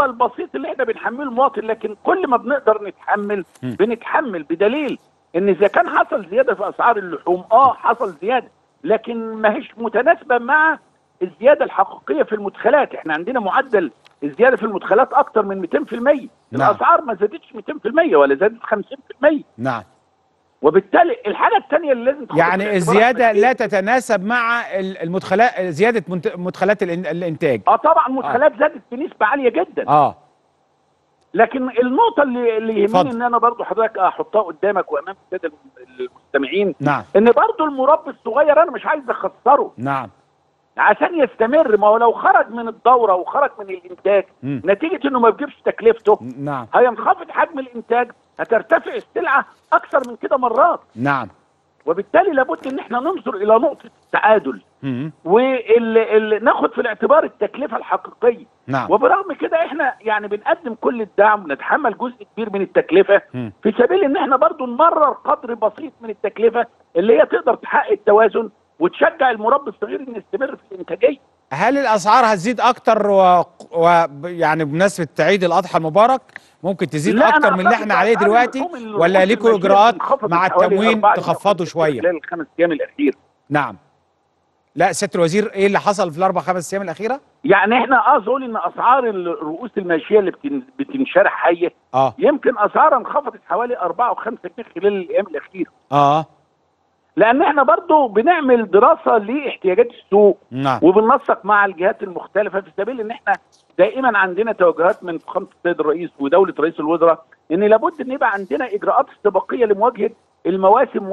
هو البسيط اللي احنا بنحمله المواطن لكن كل ما بنقدر نتحمل م. بنتحمل بدليل ان اذا كان حصل زياده في اسعار اللحوم اه حصل زياده لكن ما هيش متناسبه مع الزياده الحقيقيه في المدخلات احنا عندنا معدل الزياده في المدخلات اكتر من 200% نعم. الاسعار ما زادتش 200% ولا زادت 50% نعم وبالتالي الحاجه الثانيه اللي لازم تاخد في يعني الاعتبار الزياده أحمد لا تتناسب مع ال- المدخلات زياده منت- مدخلات الإن- الانتاج اه طبعا المدخلات زادت بنسبه عاليه جدا اه لكن النقطة اللي اللي يهمني اتفضل. ان انا برضو حضرتك احطها قدامك وامام السادة المستمعين نعم ان برضو المربي الصغير انا مش عايز اخسره نعم عشان يستمر ما هو لو خرج من الدورة وخرج من الانتاج مم. نتيجة انه ما بيجيبش تكلفته نعم هينخفض حجم الانتاج هترتفع السلعة اكثر من كده مرات نعم وبالتالي لابد ان احنا ننظر الى نقطة التعادل مم. وناخد في الاعتبار التكلفة الحقيقية نعم وبرغم كده احنا يعني بنقدم كل الدعم نتحمل جزء كبير من التكلفه مم. في سبيل ان احنا برضو نمرر قدر بسيط من التكلفه اللي هي تقدر تحقق التوازن وتشجع المربي الصغير انه يستمر في الانتاجيه هل الاسعار هتزيد اكتر و... و... يعني بمناسبه عيد الاضحى المبارك ممكن تزيد لا، أنا اكتر من اللي أعتقد انا عليه أسعار دلوقتي اللحوم اللي ولا الرؤوس ليكوا الماشية اجراءات انخفضت مع حوالي التموين 4 تخفضوا شويه خلال الخمس ايام الاخيره نعم لا سياده الوزير ايه اللي حصل في الاربع خمس ايام الاخيره يعني احنا عاوز اقول ان اسعار الرؤوس الماشيه اللي بتن- بتنشرح حيه اه يمكن اسعارها انخفضت حوالي 4 و5 جنيه خلال الايام الاخيره اه لان احنا برضو بنعمل دراسه لاحتياجات السوق نعم وبننسق مع الجهات المختلفه في سبيل ان احنا دائما عندنا توجهات من فخامه السيد الرئيس ودوله رئيس الوزراء ان لابد ان يبقى عندنا اجراءات استباقيه لمواجهه المواسم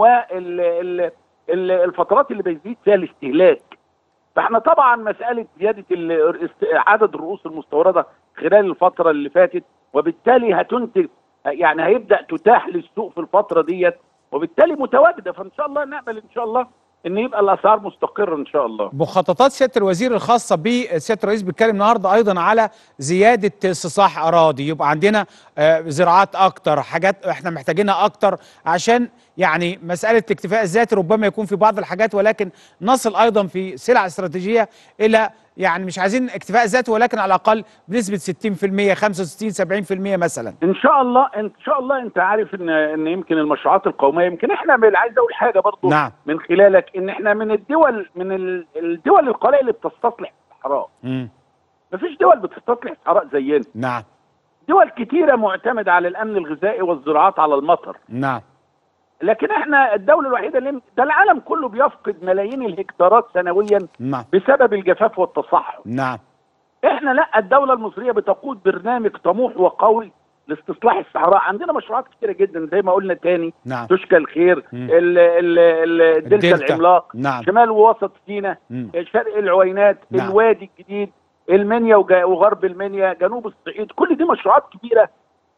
والفترات اللي بيزيد فيها الاستهلاك. فاحنا طبعا مساله زياده ال- است- عدد الرؤوس المستورده خلال الفتره اللي فاتت وبالتالي هتنتج يعني هيبدا تتاح للسوق في الفتره ديت وبالتالي متواجده فان شاء الله نامل ان شاء الله ان يبقى الاسعار مستقره ان شاء الله. مخططات سياده الوزير الخاصه بسياده الرئيس بيتكلم النهارده ايضا على زياده استصلاح اراضي يبقى عندنا آه، زراعات اكتر حاجات احنا محتاجينها اكتر عشان يعني مساله الاكتفاء الذاتي ربما يكون في بعض الحاجات ولكن نصل ايضا في سلع استراتيجيه الى يعني مش عايزين اكتفاء ذاتي ولكن على الاقل بنسبه 60% 65 70% مثلا ان شاء الله ان شاء الله انت عارف ان ان يمكن المشروعات القوميه يمكن احنا من- عايز اقول حاجه برضو نعم. من خلالك ان احنا من الدول من ال- الدول القليله اللي بتستصلح الصحراء مم. مفيش دول بتستصلح الصحراء زينا نعم دول كتيره معتمده على الامن الغذائي والزراعات على المطر نعم لكن احنا الدوله الوحيده اللي ده العالم كله بيفقد ملايين الهكتارات سنويا نعم بسبب الجفاف والتصحر نعم احنا لا الدوله المصريه بتقود برنامج طموح وقوي لاستصلاح الصحراء عندنا مشروعات كتيره جدا زي ما قلنا تاني نعم تشكى الخير مم. ال- ال- ال- الدلتا الدلتا. العملاق نعم شمال ووسط سيناء مم. شرق العوينات نعم. الوادي الجديد المنيا وجا- وغرب المنيا جنوب الصعيد كل دي مشروعات كبيره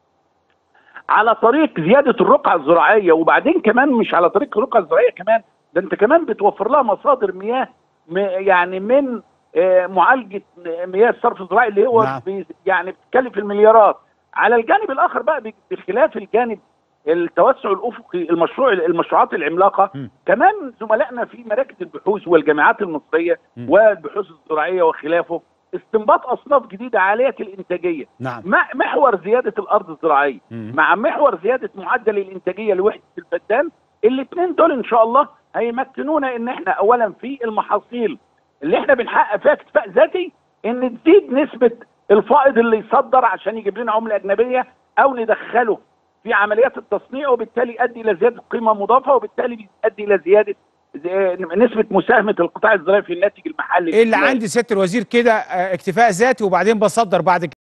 على طريق زياده الرقعه الزراعيه وبعدين كمان مش على طريق الرقعه الزراعيه كمان ده انت كمان بتوفر لها مصادر مياه م- يعني من آه، معالجه مياه الصرف الزراعي اللي هو نعم. بي- يعني بتتكلف المليارات على الجانب الاخر بقى ب- بخلاف الجانب التوسع الافقي المشروع المشروعات العملاقه م. كمان زملائنا في مراكز البحوث والجامعات المصريه م. والبحوث الزراعيه وخلافه استنباط اصناف جديده عاليه الانتاجيه نعم مع محور زياده الارض الزراعيه مم. مع محور زياده معدل الانتاجيه لوحده الفدان الاثنين دول ان شاء الله هيمكنونا ان احنا اولا في المحاصيل اللي احنا بنحقق فيها اكتفاء ذاتي ان تزيد نسبه الفائض اللي يصدر عشان يجيب لنا عمله اجنبيه او ندخله في عمليات التصنيع وبالتالي يؤدي الى زياده قيمه مضافه وبالتالي يؤدي الى زياده زي- نسبه مساهمه القطاع الزراعي في الناتج المحلي اللي عندي سياده الوزير كده آه، اكتفاء ذاتي وبعدين بصدر بعد